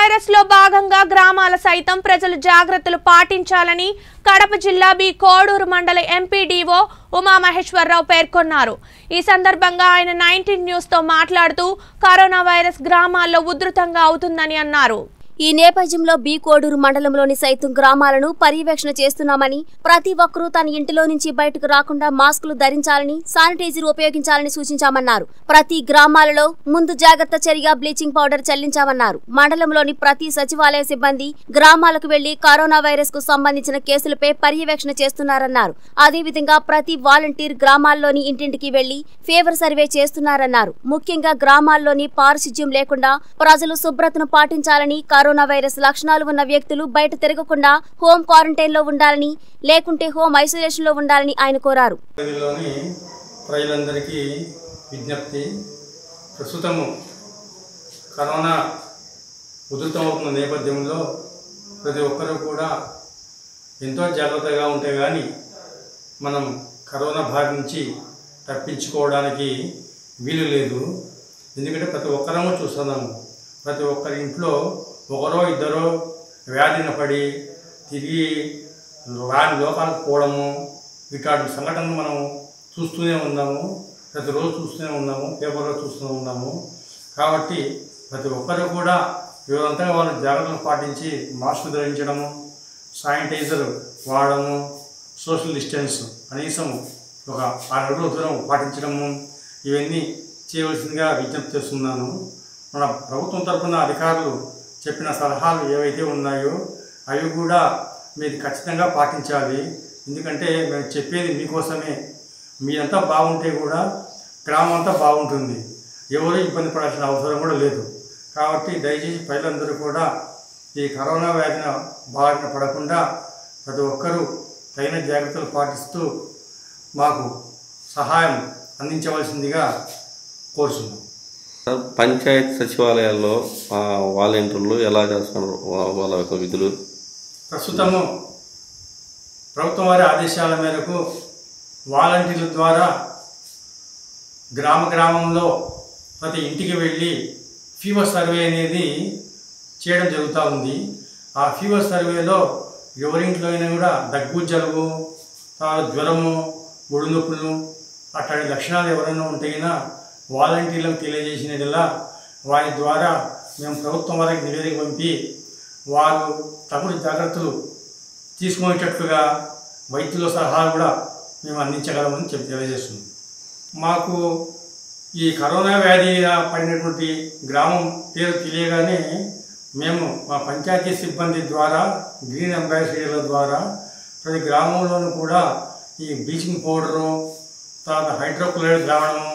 virus లో భాగంగా గ్రామాల సైతం ప్రజలు జాగ్రత్తలు పాటించాలని కడప జిల్లా బి కోడూరు మండల ఎంపీడీఓ ఉమామహేశ్వరరావు పేర్కొన్నారు ఈ సందర్భంగా ఆయన నైన్టీన్ న్యూస్ తో మాట్లాడుతూ కరోనా వైరస్ గ్రామాల్లో ఉధృతంగా అవుతుందని అన్నారు ఈ నేపథ్యంలో బీ కోడూరు మండలంలోని సైతం గ్రామాలను పర్యవేక్షణ చేస్తున్నామని ప్రతి ఒక్కరూ తన ఇంటిలో నుంచి బయటకు రాకుండా మాస్కులు ధరించాలని శానిటైజర్ ఉపయోగించాలని సూచించామన్నారు ప్రతి గ్రామాలలో ముందు జాగ్రత్త చర్యగా బ్లీచింగ్ పౌడర్ చెల్లించామన్నారు మండలంలోని ప్రతి సచివాలయ సిబ్బంది గ్రామాలకు వెళ్లి కరోనా వైరస్ కు సంబంధించిన కేసులపై పర్యవేక్షణ చేస్తున్నారన్నారు అదేవిధంగా ప్రతి వాలంటీర్ గ్రామాల్లోని ఇంటింటికి వెళ్లి ఫీవర్ సర్వే చేస్తున్నారన్నారు ముఖ్యంగా గ్రామాల్లోని పారిశుధ్యం లేకుండా ప్రజలు శుభ్రతను పాటించాలని కరోనా వైరస్ లక్షణాలు ఉన్న వ్యక్తులు బయట తిరగకుండా హోం క్వారంటైన్ లో ఉండాలని లేకుంటే హోం ఐసోలేషన్ లో ఉండాలని ఆయన కోరారు పరిధిలోని ప్రజలందరికీ విజ్ఞప్తి ప్రస్తుతము కరోనా ఉధృతమవుతున్న నేపథ్యంలో ప్రతి ఒక్కరూ కూడా ఎంతో జాగ్రత్తగా ఉంటే కానీ మనం కరోనా బారి నుంచి తప్పించుకోవడానికి వీలు లేదు ఎందుకంటే ప్రతి ఒక్కరము చూస్తున్నాము ప్రతి ఒక్కరి ఇంట్లో ఒకరో ఇద్దరో వ్యాధిన పడి తిరిగి రాని లోకాలకు పోవడము ఇట్లాంటి సంఘటనలు మనం చూస్తూనే ఉన్నాము ప్రతిరోజు చూస్తూనే ఉన్నాము పేపర్లో చూస్తూనే ఉన్నాము కాబట్టి ప్రతి ఒక్కరు కూడా వివరంతంగా వాళ్ళు జాగ్రత్తలు పాటించి మాస్క్ ధరించడము శానిటైజర్ వాడడము సోషల్ డిస్టెన్స్ కనీసం ఒక ఆరు అడుగుల దూరం పాటించడము ఇవన్నీ చేయవలసిందిగా విజ్ఞప్తి చేస్తున్నాను మన ప్రభుత్వం తరఫున అధికారులు చెప్పిన సలహాలు ఏవైతే ఉన్నాయో అవి కూడా మీరు ఖచ్చితంగా పాటించాలి ఎందుకంటే మేము చెప్పేది మీకోసమే మీరంతా బాగుంటే కూడా గ్రామం అంతా బాగుంటుంది ఎవరు ఇబ్బంది పడాల్సిన అవసరం కూడా లేదు కాబట్టి దయచేసి ప్రజలందరూ కూడా ఈ కరోనా వ్యాధిన బారిన పడకుండా ప్రతి ఒక్కరూ తగిన జాగ్రత్తలు పాటిస్తూ మాకు సహాయం అందించవలసిందిగా కోరుతున్నాం సార్ పంచాయత్ సచివాలయాల్లో ఆ, వాలంటీర్లు ఎలా చేస్తున్నారు వా- వాళ్ళ యొక్క విధులు ప్రస్తుతము ప్రభుత్వం వారి ఆదేశాల మేరకు వాలంటీర్ల ద్వారా గ్రామ గ్రామంలో ప్రతి ఇంటికి వెళ్ళి ఫీవర్ సర్వే అనేది చేయడం జరుగుతూ ఉంది ఆ ఫీవర్ సర్వేలో ఎవరింట్లో అయినా కూడా దగ్గు జలుబు తర్వాత జ్వరము ఒళ్ళు నొప్పులు అట్లాంటి లక్షణాలు ఎవరైనా ఉంటేనా వాలంటీర్లకు తెలియజేసినట్లా వారి ద్వారా మేము ప్రభుత్వం వారికి నివేదిక పంపి వారు తగు జాగ్రత్తలు తీసుకునేటట్లుగా వైద్యుల సలహా కూడా మేము అందించగలమని చెప్పి తెలియజేస్తున్నాం మాకు ఈ కరోనా వ్యాధి పడినటువంటి గ్రామం పేరు తెలియగానే మేము మా పంచాయతీ సిబ్బంది ద్వారా గ్రీన్ అంబాసిడర్ల ద్వారా ప్రతి గ్రామంలోనూ కూడా ఈ బ్లీచింగ్ పౌడరు తర్వాత హైడ్రోక్లోరైడ్ ద్రావణము